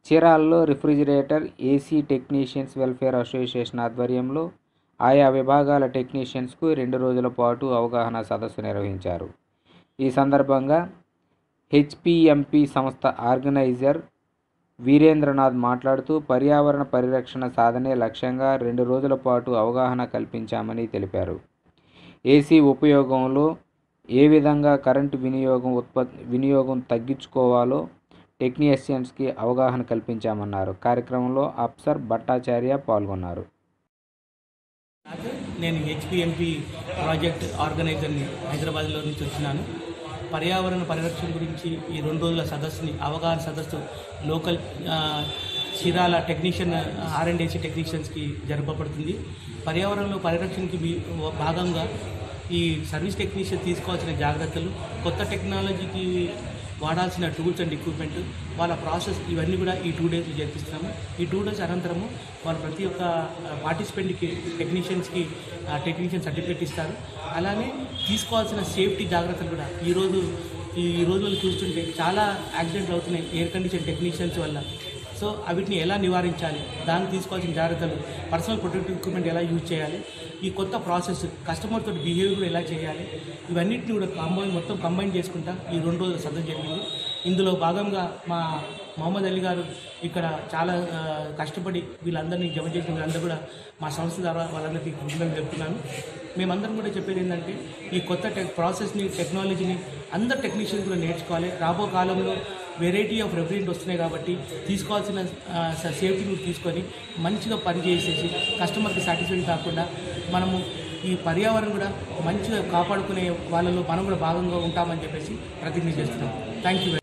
చీరాలలో refrigerator AC technicians welfare association ఆధ్వర్యంలో ఆయా విభాగాల టెక్నీషియన్స్కు రెండు రోజుల పాటు అవగాహన సదస్సు నిర్వహించారు ఈ సందర్భంగా హెచ్పిఎంపి సంస్థ ఆర్గనైజర్ వీరేంద్రనాథ్ మాట్లాడుతూ పర్యావరణ పరిరక్షణ సాధనే లక్ష్యంగా రెండు రోజుల పాటు అవగాహన కల్పించామని తెలిపారు ఏసీ ఉపయోగంలో ఏ విధంగా కరెంటు వినియోగం ఉత్పత్తి వినియోగం తగ్గించుకోవాలో టెక్నీషియన్స్కి అవగాహన కల్పించామన్నారు కార్యక్రమంలో అప్సర్ భట్టాచార్య పాల్గొన్నారు నేను హెచ్పిఎంపి ప్రాజెక్ట్ ఆర్గనైజర్ని హైదరాబాద్లో నుంచి వచ్చినాను పర్యావరణ పరిరక్షణ గురించి ఈ రెండు రోజుల సదస్సుని అవగాహన సదస్సు లోకల్ ఆ, చీరాల టెక్నీషియన్ ఆర్ఎండ్ఏసీ టెక్నీషియన్స్కి జరపబడుతుంది పర్యావరణంలో పరిరక్షణకి మీ- భాగంగా ఈ సర్వీస్ టెక్నీషియన్ తీసుకోవాల్సిన జాగ్రత్తలు కొత్త టెక్నాలజీకి వాడాల్సిన టూల్స్ అండ్ ఎక్విప్మెంట్ వాళ్ళ ప్రాసెస్ ఇవన్నీ కూడా ఈ టూ డేస్ జరిపిస్తున్నాము ఈ టూ డేస్ అనంతరము వాళ్ళు ప్రతి ఒక్క పార్టిసిపెంట్కి టెక్నీషియన్స్కి టెక్నీషియన్ సర్టిఫికేట్ ఇస్తారు అలానే తీసుకోవాల్సిన సేఫ్టీ జాగ్రత్తలు కూడా ఈరోజు ఈ రోజుల్లో చూస్తుంటే చాలా యాక్సిడెంట్లు అవుతున్నాయి ఎయిర్ కండిషన్ టెక్నీషియన్స్ వల్ల సో వీటిని ఎలా నివారించాలి దానికి తీసుకోవాల్సిన జాగ్రత్తలు పర్సనల్ ప్రొటెక్టివ్ ఎక్విప్మెంట్ ఎలా యూజ్ చేయాలి ఈ కొత్త ప్రాసెస్ కస్టమర్ తోటి బిహేవియర్ కూడా ఎలా చేయాలి ఇవన్నిటిని కూడా కంబైన్ మొత్తం కంబైన్ చేసుకుంటా ఈ రెండు రోజుల సదస్సు జరిగింది ఇందులో భాగంగా మా మొహమ్మద్ అలీ గారు ఇక్కడ చాలా ఆ, కష్టపడి వీళ్ళందరినీ జమ చేసిన వీళ్ళందరూ కూడా మా సంస్థ ద్వారా వాళ్ళందరికీ కృతజ్ఞతలు చెప్తున్నాను మేమందరం కూడా చెప్పేది ఏంటంటే ఈ కొత్త టెక్ ప్రాసెస్ని టెక్నాలజీని అందరు టెక్నీషియన్స్ కూడా నేర్చుకోవాలి రాబో కాలంలో వెరైటీ ఆఫ్ రెఫ్రిజరెంట్ వస్తున్నాయి కాబట్టి తీసుకోవాల్సిన సేఫ్టీని తీసుకొని మంచిగా పనిచేసేసి కస్టమర్కి సాటిస్ఫైడ్ కాకుండా మనము ఈ పర్యావరణం కూడా మంచిగా కాపాడుకునే వాళ్ళలో మనం కూడా భాగంగా ఉంటామని చెప్పేసి ప్రతిజ్ఞ చేస్తున్నాం థ్యాంక్ యూ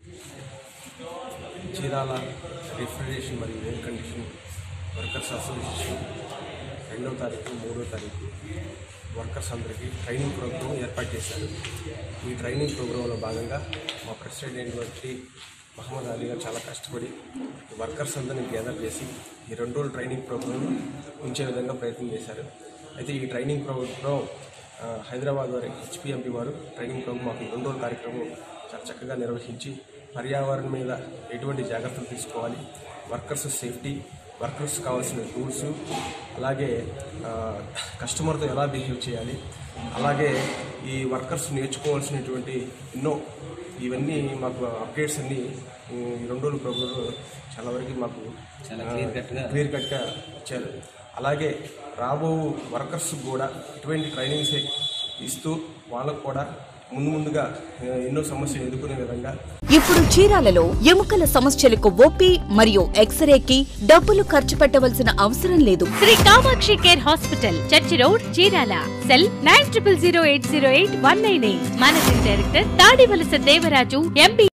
చీరాల రిఫ్రిజరేషన్ మరియు ఎయిర్ కండిషన్ వర్కర్స్ అసోసియేషన్ రెండవ తారీఖు మూడో తారీఖు వర్కర్స్ అందరికీ ట్రైనింగ్ ప్రోగ్రామ్ ఏర్పాటు చేశారు ఈ ట్రైనింగ్ ప్రోగ్రాంలో భాగంగా మా ప్రెసిడెంట్ అయినటువంటి మహమ్మద్ అలీ గారు చాలా కష్టపడి ఈ వర్కర్స్ అందరినీ గ్యాదర్ చేసి ఈ రెండు రోజులు ట్రైనింగ్ ప్రోగ్రామ్ ఉంచే విధంగా ప్రయత్నం చేశారు అయితే ఈ ట్రైనింగ్ ప్రోగ్రామ్ ఆ, హైదరాబాద్ వారి హెచ్పిఎంపి వారు ట్రైనింగ్ ప్రోగ్రామ్ మాకు ఈ రెండు రోజుల కార్యక్రమం చాలా చక్కగా నిర్వహించి పర్యావరణం మీద ఎటువంటి జాగ్రత్తలు తీసుకోవాలి వర్కర్స్ సేఫ్టీ వర్కర్స్ కావాల్సిన టూల్స్ అలాగే ఆ, కస్టమర్తో ఎలా బిహేవ్ చేయాలి అలాగే ఈ వర్కర్స్ నేర్చుకోవాల్సినటువంటి ఎన్నో ఇవన్నీ మాకు అప్డేట్స్ అన్నీ ఈ రెండు రోజుల ప్రోగ్రాంలో చాలా వరకు మాకు చాలా క్లియర్ కట్గా క్లియర్ కట్గా ఇచ్చారు అలాగే రాబో వర్కర్స్ కూడా ఇటువంటి ట్రైనింగ్స్ ఇస్తూ వాళ్ళకు కూడా ముందు ముందుగా ఆ, ఎన్నో సమస్యలు ఎదుర్కొనే విధంగా ఇప్పుడు చీరాలలో ఎముకల సమస్యలకు ఓపీ మరియు ఎక్స్రేకి డబ్బులు ఖర్చు పెట్టవలసిన అవసరం లేదు Shri Kamakshi care hospital church road Chirala cell nine triple zero eight zero eight one nine eight managing director Tadivalasa Devaraju MB